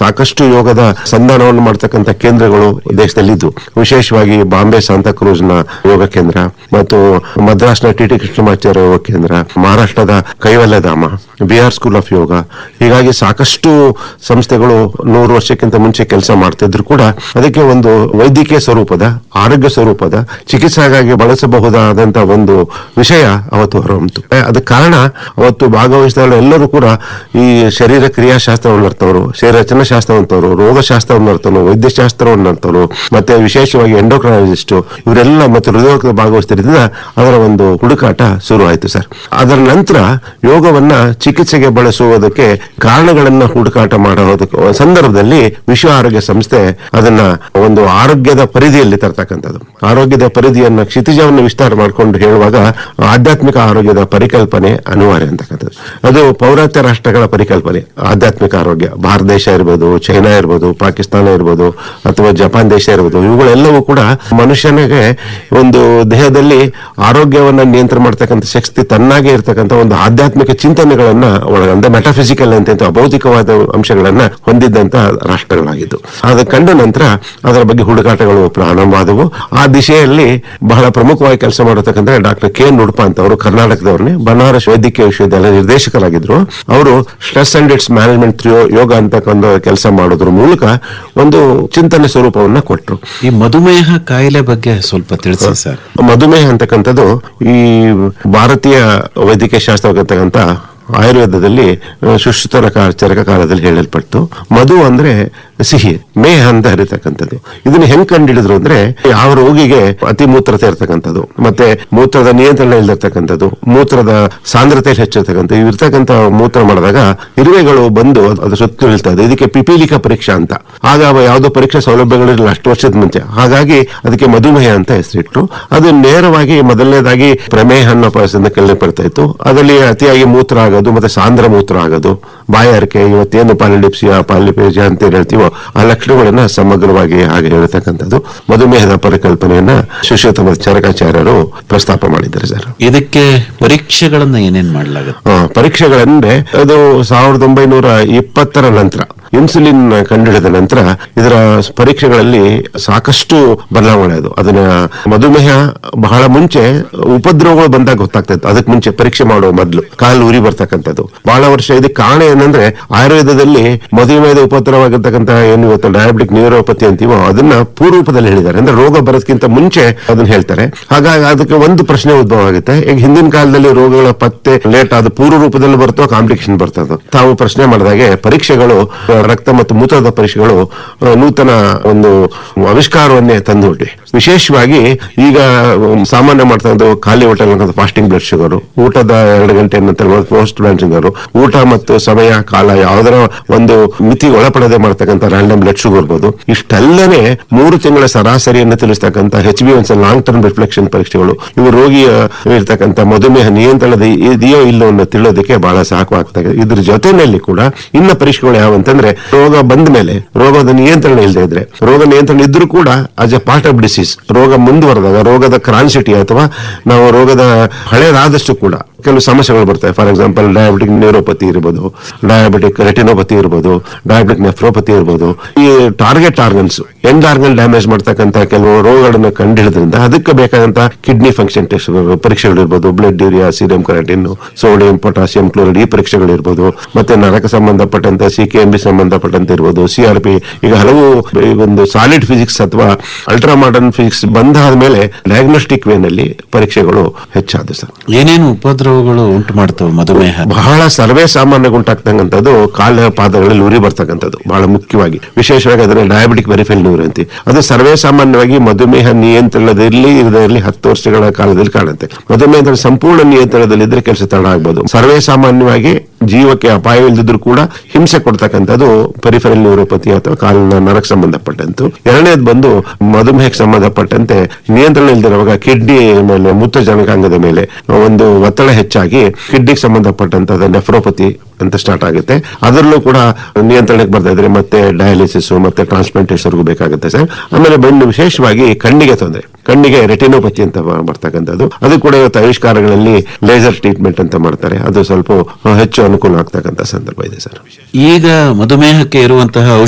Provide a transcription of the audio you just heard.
ಸಾಕಷ್ಟು ಯೋಗದ ಸಂಧಾನವನ್ನು ಮಾಡ್ತಕ್ಕಂಥ ಕೇಂದ್ರಗಳು ದೇಶದಲ್ಲಿ ಇದ್ವು ವಿಶೇಷವಾಗಿ ಬಾಂಬೆ ಸಾಂತಾಕ್ರೂಸ್ ನ ಯೋಗ ಕೇಂದ್ರ ಮತ್ತು ಮದ್ರಾಸ್ನ ಟಿ ಟಿ ಕೃಷ್ಣಮಾಚಾರ್ಯ ಯೋಗ ಕೇಂದ್ರ ಮಹಾರಾಷ್ಟ್ರದ ಕೈವಲ್ಯಧಾಮ ಬಿಹಾರ್ ಸ್ಕೂಲ್ ಆಫ್ ಯೋಗ ಹೀಗಾಗಿ ಸಾಕಷ್ಟು ಸಂಸ್ಥೆಗಳು ನೂರು ವರ್ಷಕ್ಕಿಂತ ಮುಂಚೆ ಕೆಲಸ ಮಾಡ್ತಿದ್ರು ಕೂಡ ಅದಕ್ಕೆ ಒಂದು ವೈದ್ಯಕೀಯ ಸ್ವರೂಪದ ಆರೋಗ್ಯ ಸ್ವರೂಪದ ಚಿಕಿತ್ಸೆಗಾಗಿ ಬಳಸಬಹುದಾದಂತ ಒಂದು ವಿಷಯ ಅವತ್ತು ಹೊರಹೊಮ್ಮಿತು ಅದಕ್ಕೆ ಕಾರಣ ಅವತ್ತು ಭಾಗವಹಿಸಿದ ಎಲ್ಲರೂ ಕೂಡ ಈ ಶರೀರ ಕ್ರಿಯಾಶಾಸ್ತ್ರವನ್ನು ಅರ್ಥವರು ಶರೀರ ರಚನಾಶಾಸ್ತ್ರವಂತವರು ರೋಗಶಾಸ್ತ್ರವನ್ನು ಅರ್ಥವರು ವೈದ್ಯಶಾಸ್ತ್ರವನ್ನು ಅರ್ಥವರು ಮತ್ತೆ ವಿಶೇಷವಾಗಿ ಎಂಡೋಕ್ರಾಲಜಿಸ್ಟ್ ಇವರೆಲ್ಲ ಮತ್ತೆ ಹೃದಯ ಭಾಗವಹಿಸ್ತಿದ್ರಿಂದ ಅದರ ಒಂದು ಹುಡುಕಾಟ ಶುರು ಆಯಿತು ಸರ್ ಅದರ ನಂತರ ಯೋಗವನ್ನ ಚಿಕಿತ್ಸೆಗೆ ಬಳಸುವುದಕ್ಕೆ ಕಾರಣಗಳನ್ನ ಹುಡುಕಾಟ ಮಾಡೋದಕ್ಕೆ ಸಂದರ್ಭದಲ್ಲಿ ವಿಶ್ವ ಆರೋಗ್ಯ ಸಂಸ್ಥೆ ಅದನ್ನ ಒಂದು ಆರೋಗ್ಯದ ಪರಿಧಿಯಲ್ಲಿ ತರ್ತಕ್ಕಂಥದ್ದು ಆರೋಗ್ಯದ ಪರಿಧಿಯನ್ನ ಕ್ಷಿತಿಜವನ್ನು ವಿಸ್ತಾರ ಮಾಡಿಕೊಂಡು ಹೇಳುವಾಗ ಆಧ್ಯಾತ್ಮಿಕ ಆರೋಗ್ಯದ ಪರಿಕಲ್ಪನೆ ಅನಿವಾರ್ಯ ಅಂತಕ್ಕಂಥದ್ದು ಅದು ಪೌರಾತ್ಯ ರಾಷ್ಟ್ರಗಳ ಪರಿಕಲ್ಪನೆ ಆಧ್ಯಾತ್ಮಿಕ ಆರೋಗ್ಯ ಭಾರತ ದೇಶ ಇರ್ಬೋದು ಚೈನಾ ಇರ್ಬೋದು ಪಾಕಿಸ್ತಾನ ಇರ್ಬೋದು ಅಥವಾ ಜಪಾನ್ ದೇಶ ಇರ್ಬೋದು ಇವುಗಳೆಲ್ಲವೂ ಕೂಡ ಮನುಷ್ಯನಿಗೆ ಒಂದು ದೇಹದಲ್ಲಿ ಆರೋಗ್ಯವನ್ನ ನಿಯಂತ್ರಣ ಮಾಡ್ತಕ್ಕಂಥ ಶಕ್ತಿ ತನ್ನಾಗೆ ಇರ್ತಕ್ಕಂಥ ಒಂದು ಆಧ್ಯಾತ್ಮಿಕ ಚಿಂತನೆಗಳನ್ನ ಒಳಗೊಂಡ ಮೆಟಾಫಿಸಿಕಲ್ ಅಂತ ಭೌತಿಕವಾದ ಅಂಶಗಳನ್ನ ಹೊಂದಿದ್ದಂತ ರಾಷ್ಟ್ರಗಳಾಗಿದ್ದು ಅದು ಕಂಡ ನಂತರ ಅದರ ಬಗ್ಗೆ ಹುಡುಕಾಟಗಳು ಪ್ರಾರಂಭವಾದವು ಆ ದಿಶೆಯಲ್ಲಿ ಬಹಳ ಪ್ರಮುಖವಾಗಿ ಕೆಲಸ ಮಾಡತಕ್ಕಂಥ ಡಾಕ್ಟರ್ ಕೆ ನುಡ್ಪ ಅಂತ ಅವರು ಕರ್ನಾಟಕದವ್ರನ್ನೇ ಬನಾರಸ್ ವೈದ್ಯಕೀಯ ವಿಶ್ವವಿದ್ಯಾಲಯ ನಿರ್ದೇಶಕರಾಗಿದ್ರು ಅವರು ಸ್ಟ್ರೆಸ್ ಅಂಡ್ ಇಟ್ಸ್ ಮ್ಯಾನೇಜ್ಮೆಂಟ್ ಯೋಗ ಅಂತಕ್ಕಂಥ ಕೆಲಸ ಮಾಡೋದ್ರ ಮೂಲಕ ಒಂದು ಚಿಂತನೆ ಸ್ವರೂಪವನ್ನ ಕೊಟ್ಟರು ಈ ಮಧುಮೇಹ ಕಾಯಿಲೆ ಬಗ್ಗೆ ಸ್ವಲ್ಪ ತಿಳಿಸಿ ಸರ್ ಮಧುಮೇಹ ಅಂತಕ್ಕಂಥದ್ದು ಈ ಭಾರತೀಯ ವೈದ್ಯಕೀಯ ಶಾಸ್ತ್ರ ಅಂತಕ್ಕಂಥ ಆಯುರ್ವೇದದಲ್ಲಿ ಆ, ಸುಶ್ರುತರ ಕಾ- ಚರಕ ಕಾಲದಲ್ಲಿ ಹೇಳಲ್ಪಟ್ಟು ಮಧು ಅಂದ್ರೆ ಸಿಹಿ ಮೇಹ ಅಂತ ಹರಿತಕ್ಕಂಥದ್ದು ಇದನ್ನ ಹೆಂಗ್ ಕಂಡಿಡಿದ್ರು ಅಂದ್ರೆ ಯಾವ ರೋಗಿಗೆ ಅತಿ ಮೂತ್ರತೆ ಇರ್ತಕ್ಕಂಥದ್ದು ಮತ್ತೆ ಮೂತ್ರದ ನಿಯಂತ್ರಣ ಇಲ್ದಿರ್ತಕ್ಕಂಥದ್ದು ಮೂತ್ರದ ಸಾಂದ್ರತೆ ಹೆಚ್ಚಿರ್ತಕ್ಕಂಥ ಇರ್ತಕ್ಕಂಥ ಮೂತ್ರ ಮಾಡಿದಾಗ ಇರುವೆಗಳು ಬಂದು ಅದು ಸುತ್ತ ಇಳ್ತದೆ ಇದಕ್ಕೆ ಪಿಪೀಲಿಕಾ ಪರೀಕ್ಷಾ ಅಂತ ಆಗ ಅವ ಯಾವುದೋ ಪರೀಕ್ಷಾ ಸೌಲಭ್ಯಗಳಿರಲಿಲ್ಲ ಅಷ್ಟು ವರ್ಷದ ಮುಂಚೆ ಹಾಗಾಗಿ ಅದಕ್ಕೆ ಮಧುಮೇಹ ಅಂತ ಹೆಸರಿಟ್ರು ಅದು ನೇರವಾಗಿ ಮೊದಲನೇದಾಗಿ ಪ್ರಮೇಹ ಅನ್ನೋ ಪದದಿಂದ ಕೇಳಲ್ಪಡ್ತಾ ಇತ್ತು ಅದರಲ್ಲಿ ಅತಿಯಾಗಿ ಮೂತ್ರ ಆಗೋದು ಮತ್ತೆ ಸಾಂದ್ರ ಮೂತ್ರ ಆಗೋದು ಬಾಯಾರಿಕೆ ಇವತ್ತೇನು ಪಾಲಿಡಿಪ್ಸಿಯಾ ಪಾಲಿಪೇಜಿಯಾ ಅಂತ ಏನ್ ಹೇಳ್ತೀವೋ ಆ ಲಕ್ಷಣಗಳನ್ನ ಸಮಗ್ರವಾಗಿ ಹಾಗೆ ಹೇಳ್ತಕ್ಕಂಥದ್ದು ಮಧುಮೇಹದ ಪರಿಕಲ್ಪನೆಯನ್ನ ಸುಶ್ರುತ ಮತ್ತು ಚರಕಾಚಾರ್ಯರು ಪ್ರಸ್ತಾಪ ಮಾಡಿದ್ದಾರೆ ಸರ್ ಇದಕ್ಕೆ ಪರೀಕ್ಷೆಗಳನ್ನ ಏನೇನ್ ಮಾಡಲಾಗುತ್ತೆ ಆ, ಪರೀಕ್ಷೆಗಳಂದ್ರೆ ಅದು ಸಾವಿರದ ಒಂಬೈನೂರ ಇಪ್ಪತ್ತರ ನಂತರ ಇನ್ಸುಲಿನ್ ಕಂಡುಹಿಡಿದ ನಂತರ ಇದರ ಪರೀಕ್ಷೆಗಳಲ್ಲಿ ಸಾಕಷ್ಟು ಬದಲಾವಣೆ ಅದು ಅದನ್ನ ಮಧುಮೇಹ ಬಹಳ ಮುಂಚೆ ಉಪದ್ರವಗಳು ಬಂದಾಗ ಗೊತ್ತಾಗ್ತಾ ಇತ್ತು ಅದಕ್ಕೆ ಮುಂಚೆ ಪರೀಕ್ಷೆ ಮಾಡುವ ಮೊದಲು ಕಾಲು ಉರಿ ಬರ್ತಕ್ಕಂಥದ್ದು ಬಹಳ ವರ್ಷ ಇದಕ್ಕೆ ಕಾರಣ ಏನಂದ್ರೆ ಆಯುರ್ವೇದದಲ್ಲಿ ಮಧುಮೇಹದ ಉಪದ್ರವಾಗಿರ್ತಕ್ಕಂಥ ಏನು ಇವತ್ತು ಡಯಾಬಿಟಿಕ್ ನ್ಯೂರೋಪತಿ ಅಂತೀವೋ ಅದನ್ನ ಪೂರ್ವರೂಪದಲ್ಲಿ ಹೇಳಿದ್ದಾರೆ ಅಂದ್ರೆ ರೋಗ ಬರೋದಕ್ಕಿಂತ ಮುಂಚೆ ಅದನ್ನ ಹೇಳ್ತಾರೆ ಹಾಗಾಗಿ ಅದಕ್ಕೆ ಒಂದು ಪ್ರಶ್ನೆ ಉದ್ಭವ ಆಗುತ್ತೆ ಈಗ ಹಿಂದಿನ ಕಾಲದಲ್ಲಿ ರೋಗಗಳ ಪತ್ತೆ ಲೇಟ್ ಆದ ಪೂರ್ವ ರೂಪದಲ್ಲಿ ಬರ್ತೋ ಕಾಂಪ್ಲಿಕೇಶನ್ ಬರ್ತದೋ ತಾವು ಪ್ರಶ್ನೆ ಮಾಡಿದಾಗೆ ಪರೀಕ್ಷೆಗಳು ಆ, ರಕ್ತ ಮತ್ತು ಮೂತ್ರದ ಪರೀಕ್ಷೆಗಳು ಆ, ನೂತನ ಒಂದು ಆವಿಷ್ಕಾರವನ್ನೇ ತಂದುಬಿಟ್ಟಿ ವಿಶೇಷವಾಗಿ ಈಗ ಉಮ್, ಸಾಮಾನ್ಯ ಮಾಡ್ತಕ್ಕಂಥ ಖಾಲಿ ಹೊಟ್ಟೆ ಫಾಸ್ಟಿಂಗ್ ಬ್ಲಡ್ ಶುಗರ್ ಊಟದ ಎರಡು ಗಂಟೆ ನಂತರ ಪೋಸ್ಟ್ ಬ್ಲಡ್ ಶುಗರ್ ಊಟ ಮತ್ತು ಸಮಯ ಕಾಲ ಯಾವುದರ ಒಂದು ಮಿತಿ ಒಳಪಡದೆ ಮಾಡ್ತಕ್ಕಂಥ ರ್ಯಾಂಡಮ್ ಬ್ಲಡ್ ಶುಗರ್ ಇರ್ಬೋದು ಇಷ್ಟೆಲ್ಲನೇ ಮೂರು ತಿಂಗಳ ಸರಾಸರಿಯನ್ನು ತಿಳಿಸ್ತಕ್ಕಂಥ H B ones long term reflection ಪರೀಕ್ಷೆಗಳು ಇವು ರೋಗಿಯ ಇರ್ತಕ್ಕಂಥ ಮಧುಮೇಹ ನಿಯಂತ್ರಣದ ಇದೆಯೋ ಇಲ್ಲೋ ಅನ್ನೋ ತಿಳಿಯೋದಕ್ಕೆ ಬಹಳ ಸಾಕವಾಗ್ತದೆ ಇದ್ರ ಜೊತೆನಲ್ಲಿ ಕೂಡ ಇನ್ನ ಪರೀಕ್ಷೆಗಳು ಯಾವಂತಂದ್ರೆ ರೋಗ ಬಂದ ಮೇಲೆ ರೋಗದ ನಿಯಂತ್ರಣ ಇಲ್ಲದೆ ಇದ್ರೆ ರೋಗ ನಿಯಂತ್ರಣ ಇದ್ರೂ ಕೂಡ as a part of disease ರೋಗ ಮುಂದುವರೆದಾಗ ರೋಗದ ಕ್ರಾನ್ಸಿಟಿ ಅಥವಾ ನಾವು ರೋಗದ ಹಳೇದಾದಷ್ಟು ಕೂಡ ಕೆಲವು ಸಮಸ್ಯೆಗಳು ಬರ್ತವೆ ಫಾರ್ ಎಕ್ಸಾಂಪಲ್ ಡಯಾಬಿಟಿಕ್ ನ್ಯೂರೋಪತಿ ಇರ್ಬೋದು ಡಯಾಬಿಟಿಕ್ ರೆಟಿನೋಪತಿ ಇರ್ಬೋದು ಡಯಾಬಿಟಿಕ್ ನೆಫ್ರೋಪತಿ ಇರ್ಬೋದು ಈ target organs end organ damage ಮಾಡ್ತಕ್ಕಂಥ ಕೆಲವು ರೋಗಗಳನ್ನು ಕಂಡುಹಿಡಿದ್ರಿಂದ ಅದಕ್ಕೆ ಬೇಕಾದಂತ ಕಿಡ್ನಿ ಫಂಕ್ಷನ್ ಟೆಸ್ಟ್ ಪರೀಕ್ಷೆಗಳು ಇರ್ಬೋದು blood urea serum creatinine sodium potassium chloride ಈ ಪರೀಕ್ಷೆಗಳು ಇರ್ಬೋದು ಮತ್ತೆ ನರಕ ಸಂಬಂಧಪಟ್ಟಂತ ಸಿ ಕೆ ಎಂ ಬಿ ಸಂಬಂಧಪಟ್ಟಂತೆ ಇರ್ಬೋದು ಸಿ ಆರ್ ಪಿ ಈಗ ಹಲವು ಈ ಒಂದು ಸಾಲಿಡ್ ಫಿಸಿಕ್ಸ್ ಅಥವಾ ಅಲ್ಟ್ರಾ ಮಾಡರ್ನ್ ಫಿಸಿಕ್ಸ್ ಬಂದಾದ ಮೇಲೆ ಡಯಾಗ್ನೋಸ್ಟಿಕ್ ವೇನಲ್ಲಿ ಪರೀಕ್ಷೆಗಳು ಹೆಚ್ಚಾದ ಸರ್ ಏನೇನು ಉಪದ್ರವಗಳು ಉಂಟು ಮಾಡ್ತವೆ ಮಧುಮೇಹ ಬಹಳ ಸರ್ವೇ ಸಾಮಾನ್ಯ ಉಂಟಾಗ್ತಕ್ಕಂಥದ್ದು ಕಾಲ ಪಾದಗಳಲ್ಲಿ ಉರಿ ಬರ್ತಕ್ಕಂಥದ್ದು ಬಹಳ ಮುಖ್ಯವಾಗಿ ವಿಶೇಷವಾಗಿ ಅದನ್ನ ಡಯಾಬಿಟಿಕ್ ವೆರಿಫೈಲ್ ನ್ಯೂರ್ ಅಂತೀವಿ ಅದು ಸರ್ವೇ ಸಾಮಾನ್ಯವಾಗಿ ಮಧುಮೇಹ ನಿಯಂತ್ರಣದಲ್ಲಿ ಇರದಲ್ಲಿ ಹತ್ತು ವರ್ಷಗಳ ಕಾಲದಲ್ಲಿ ಕಾಣುತ್ತೆ ಮಧುಮೇಹ ಸಂಪೂರ್ಣ ನಿಯಂತ್ರಣದಲ್ಲಿದ್ರೆ ಕೆಲಸ ತಡ ಆಗ್ಬೋದು ಸರ್ವೇ ಸಾಮಾನ್ಯವಾಗಿ ಜೀವಕ್ಕೆ ಅಪಾಯವಿಲ್ಲದಿದ್ರು ಕೂಡ ಹಿಂಸೆ ಕೊಡ್ತಕ್ಕಂಥದ್ದು ಪೆರಿಫರಲ್ ನ್ಯೂರೋಪತಿ ಅಥವಾ ಕಾಲಿನ ನರಕ್ಕೆ ಸಂಬಂಧಪಟ್ಟಂತು ಎರಡನೇದು ಬಂದು ಮಧುಮೇಹಕ್ಕೆ ಸಂಬಂಧಪಟ್ಟಂತೆ ನಿಯಂತ್ರಣ ಇಲ್ದಿರುವಾಗ ಕಿಡ್ನಿ ಮೇಲೆ ಮೂತ್ರಜನಕಾಂಗದ ಮೇಲೆ ಒಂದು ಒತ್ತಡ ಹೆಚ್ಚಾಗಿ ಕಿಡ್ನಿಗೆ ಸಂಬಂಧಪಟ್ಟಂತ ನೆಫ್ರೋಪತಿ ಅಂತ ಸ್ಟಾರ್ಟ್ ಆಗುತ್ತೆ ಅದರಲ್ಲೂ ಕೂಡ ನಿಯಂತ್ರಣಕ್ಕೆ ಬರ್ತಾ ಇದ್ರೆ ಮತ್ತೆ ಡಯಾಲಿಸಿಸ್ ಮತ್ತೆ ಟ್ರಾನ್ಸ್ಪ್ಲಾಂಟೇಷನ್ ಬೇಕಾಗುತ್ತೆ ಸರ್ ಆಮೇಲೆ ಬಂದು ವಿಶೇಷವಾಗಿ ಕಣ್ಣಿಗೆ ತೊಂದರೆ ಕಣ್ಣಿಗೆ ರೆಟಿನೋಪತಿ ಅಂತ ಬ- ಬರ್ತಕ್ಕಂಥದ್ದು ಅದು ಕೂಡ ಇವತ್ತು ಆವಿಷ್ಕಾರಗಳಲ್ಲಿ ಲೇಸರ್ ಟ್ರೀಟ್ಮೆಂಟ್ ಅಂತ ಮಾಡ್ತಾರೆ ಅದು ಸ್ವಲ್ಪ ಹೆಚ್ಚು ಅನುಕೂಲ ಆಗ್ತಕ್ಕಂಥ ಸಂದರ್ಭ ಇದೆ ಸರ್ ಈಗ ಮಧುಮೇಹಕ್ಕೆ ಇರುವಂತಹ